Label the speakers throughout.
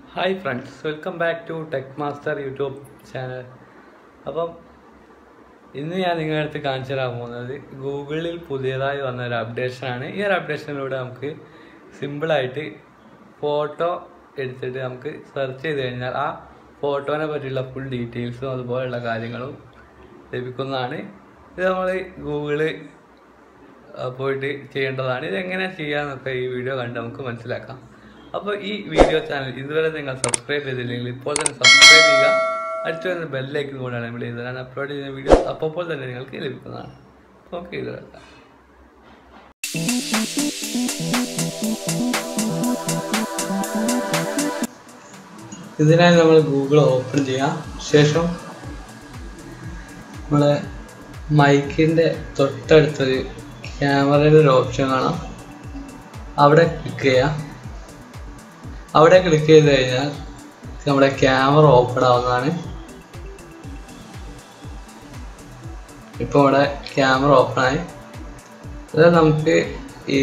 Speaker 1: hi friends welcome back to tech master YouTube channel അപ്പം ഇന്ന് ഞാൻ നിങ്ങളുടെ അടുത്ത് കാണിച്ചു തരാൻ പോകുന്നത് ഗൂഗിളിൽ പുതിയതായി വന്ന ഒരു അപ്ഡേഷനാണ് ഈ ഒരു അപ്ഡേഷനിലൂടെ നമുക്ക് സിമ്പിളായിട്ട് ഫോട്ടോ എടുത്തിട്ട് നമുക്ക് സെർച്ച് ചെയ്ത് കഴിഞ്ഞാൽ ആ ഫോട്ടോനെ പറ്റിയുള്ള ഫുൾ ഡീറ്റെയിൽസും അതുപോലെയുള്ള കാര്യങ്ങളും ലഭിക്കുന്നതാണ് ഇത് നമ്മൾ ഗൂഗിള് പോയിട്ട് ചെയ്യേണ്ടതാണ് ഇതെങ്ങനെ ചെയ്യാന്നൊക്കെ ഈ വീഡിയോ കണ്ട് നമുക്ക് മനസ്സിലാക്കാം അപ്പോൾ ഈ വീഡിയോ ചാനൽ ഇതുവരെ നിങ്ങൾ സബ്സ്ക്രൈബ് ചെയ്തില്ലെങ്കിൽ ഇപ്പോൾ തന്നെ സബ്സ്ക്രൈബ് ചെയ്യുക അടുത്ത വരുന്ന ബെല്ലേക്ക് കൊണ്ടാണ് നമ്മൾ ചെയ്തത് ഞാൻ അപ്ലോഡ് ചെയ്യുന്ന വീഡിയോ അപ്പോൾ തന്നെ നിങ്ങൾക്ക് ലഭിക്കുന്നതാണ് ഓക്കെ ഇത് വെക്കാം ഇതിനായി നമ്മൾ ഗൂഗിൾ ഓപ്പൺ ചെയ്യാം ശേഷം നമ്മളെ മൈക്കിൻ്റെ തൊട്ടടുത്തൊരു ക്യാമറയുടെ ഒരു ഓപ്ഷൻ കാണാം അവിടെ ക്ലിക്ക് ചെയ്യാം അവിടെ ക്ലിക്ക് ചെയ്ത് കഴിഞ്ഞാൽ നമ്മുടെ ക്യാമറ ഓപ്പൺ ആവുന്നതാണ് ഇപ്പോൾ ഇവിടെ ക്യാമറ ഓപ്പൺ ആയി അത് നമുക്ക് ഈ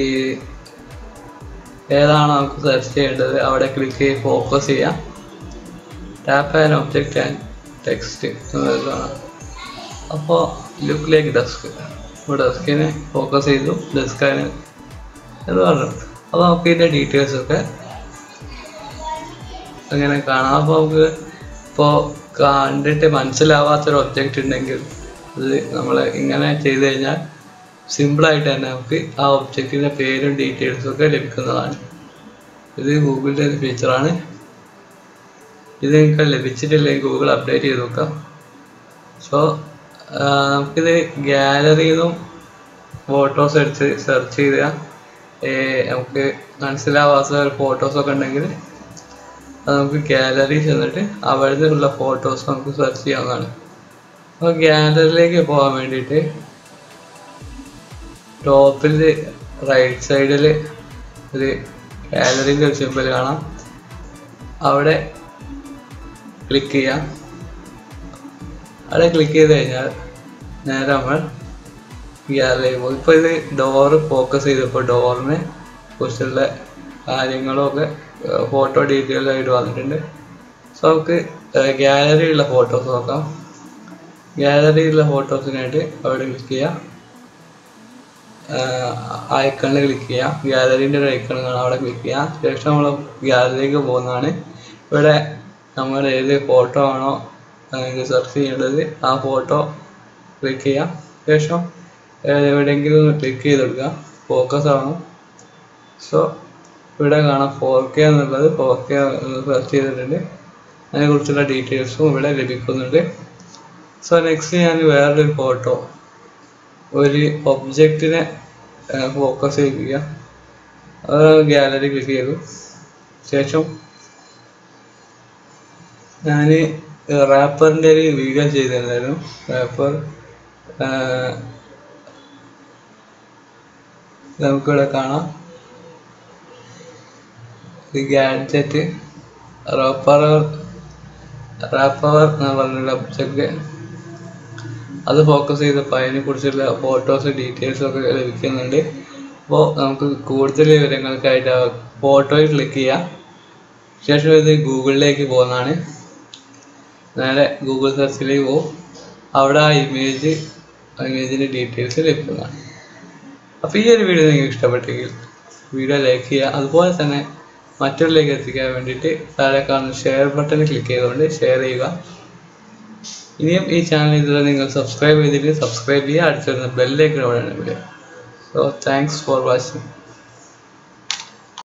Speaker 1: ഏതാണോ നമുക്ക് സെർച്ച് ചെയ്യേണ്ടത് അവിടെ ക്ലിക്ക് ചെയ്ത് ഫോക്കസ് ചെയ്യാം tap and object and text എന്നത് കാണാം അപ്പോൾ ലുക്ക് ലൈക്ക് ഡെസ്ക് ഇപ്പോൾ ഡെസ്കിനെ ഫോക്കസ് ചെയ്തു ഡെസ്കിന് എന്ന് പറഞ്ഞു അപ്പോൾ നമുക്ക് ഇതിൻ്റെ ഡീറ്റെയിൽസ് ഒക്കെ അങ്ങനെ കാണാം അപ്പോൾ നമുക്ക് ഇപ്പോൾ കണ്ടിട്ട് മനസ്സിലാവാത്തൊരു ഒബ്ജക്റ്റ് ഉണ്ടെങ്കിൽ അത് നമ്മൾ ഇങ്ങനെ ചെയ്ത് കഴിഞ്ഞാൽ സിമ്പിളായിട്ട് തന്നെ നമുക്ക് ആ ഒബ്ജക്റ്റിൻ്റെ പേരും ഡീറ്റെയിൽസും ഒക്കെ ലഭിക്കുന്നതാണ് ഇത് ഗൂഗിളിൻ്റെ ഒരു ഫീച്ചറാണ് ഇത് നിങ്ങൾക്ക് ലഭിച്ചിട്ടില്ലെങ്കിൽ ഗൂഗിൾ അപ്ഡേറ്റ് ചെയ്ത് നോക്കാം സോ നമുക്കിത് ഗാലറിയിൽ നിന്നും ഫോട്ടോസ് എടുത്ത് സെർച്ച് ചെയ്താൽ നമുക്ക് മനസ്സിലാവാത്ത ഫോട്ടോസൊക്കെ ഉണ്ടെങ്കിൽ അത് നമുക്ക് ഗാലറി ചെന്നിട്ട് അവിടെ നിന്നുള്ള ഫോട്ടോസ് നമുക്ക് സെർച്ച് ചെയ്യാവുന്നതാണ് അപ്പോൾ ഗാലറിയിലേക്ക് പോകാൻ വേണ്ടിയിട്ട് ടോപ്പിൽ റൈറ്റ് സൈഡിൽ ഒരു ഗാലറിൻ്റെ ഒരു സിമ്പിൾ കാണാം അവിടെ ക്ലിക്ക് ചെയ്യാം അവിടെ ക്ലിക്ക് ചെയ്ത് കഴിഞ്ഞാൽ നേരെ നമ്മൾ ഗ്യാലറി പോകും ഇപ്പോൾ ഇത് ഡോറ് ഫോക്കസ് ചെയ്തപ്പോൾ ഡോറിനെ കുറിച്ചുള്ള കാര്യങ്ങളൊക്കെ ഫോട്ടോ ഡീറ്റെയിൽ ആയിട്ട് വന്നിട്ടുണ്ട് സോ നമുക്ക് ഗ്യാലറിയുള്ള ഫോട്ടോസ് നോക്കാം ഗ്യാലറിയിലുള്ള ഫോട്ടോസിനായിട്ട് അവിടെ ക്ലിക്ക് ചെയ്യാം ഐക്കണിൽ ക്ലിക്ക് ചെയ്യാം ഗ്യാലറീൻ്റെ ഒരു ഐക്കൺ കാണാം അവിടെ ക്ലിക്ക് ചെയ്യാം ശേഷം നമ്മൾ ഗ്യാലറിയിലേക്ക് പോകുന്നതാണ് ഇവിടെ നമ്മൾ ഏത് ഫോട്ടോ ആണോ സെർച്ച് ചെയ്യേണ്ടത് ആ ഫോട്ടോ ക്ലിക്ക് ചെയ്യാം ശേഷം എവിടെയെങ്കിലും ഒന്ന് ക്ലിക്ക് ചെയ്ത് കൊടുക്കുക ഫോക്കസ് ആവണം സോ ഇവിടെ കാണാം ഫോർ കെ എന്നുള്ളത് ഫോർ കെ സെർച്ച് ചെയ്തിട്ടുണ്ട് അതിനെക്കുറിച്ചുള്ള ഡീറ്റെയിൽസും ഇവിടെ ലഭിക്കുന്നുണ്ട് സോ നെക്സ്റ്റ് ഞാൻ വേറൊരു ഫോട്ടോ ഒരു ഒബ്ജക്റ്റിനെ ഫോക്കസ് ചെയ്യിക്കുക അത് ഗാലറി ക്ലിക്ക് ചെയ്തു ശേഷം ഞാൻ റാപ്പറിൻ്റെ ഒരു വീഡിയോ ചെയ്തിട്ടുണ്ടായിരുന്നു റാപ്പർ നമുക്കിവിടെ കാണാം ഈ ഗാഡ്ജറ്റ് റാപ്പർ റാപ്പർ എന്ന് പറഞ്ഞൊരു ഒബ്ജക്റ്റ് അത് ഫോക്കസ് ചെയ്തപ്പോൾ അതിനെ കുറിച്ചുള്ള ഫോട്ടോസ് ഡീറ്റെയിൽസ് ഒക്കെ ലഭിക്കുന്നുണ്ട് അപ്പോൾ നമുക്ക് കൂടുതൽ വിവരങ്ങൾക്കായിട്ട് ഫോട്ടോയിൽ ക്ലിക്ക് ചെയ്യാം ശേഷം ഇത് ഗൂഗിളിലേക്ക് പോകുന്നതാണ് നേരെ ഗൂഗിൾ സെർച്ചിലേക്ക് പോകും അവിടെ ആ ഇമേജ് ഇമേജിൻ്റെ ഡീറ്റെയിൽസ് ലഭിക്കുന്നതാണ് അപ്പോൾ ഈ ഒരു വീഡിയോ നിങ്ങൾക്ക് ഇഷ്ടപ്പെട്ടെങ്കിൽ വീഡിയോ ലൈക്ക് ചെയ്യുക അതുപോലെ തന്നെ മറ്റുള്ളവരിലേക്ക് എത്തിക്കാൻ വേണ്ടിയിട്ട് താഴെ കാണുന്ന ഷെയർ ബട്ടൺ ക്ലിക്ക് ചെയ്തുകൊണ്ട് ഷെയർ ചെയ്യുക ഇനിയും ഈ ചാനൽ ഇതുവരെ നിങ്ങൾ സബ്സ്ക്രൈബ് ചെയ്തിട്ട് സബ്സ്ക്രൈബ് ചെയ്യുക അടുത്ത് വരുന്ന ബെല്ലേക്ക് അവിടെ വിടുക സോ താങ്ക്സ് ഫോർ വാച്ചിങ്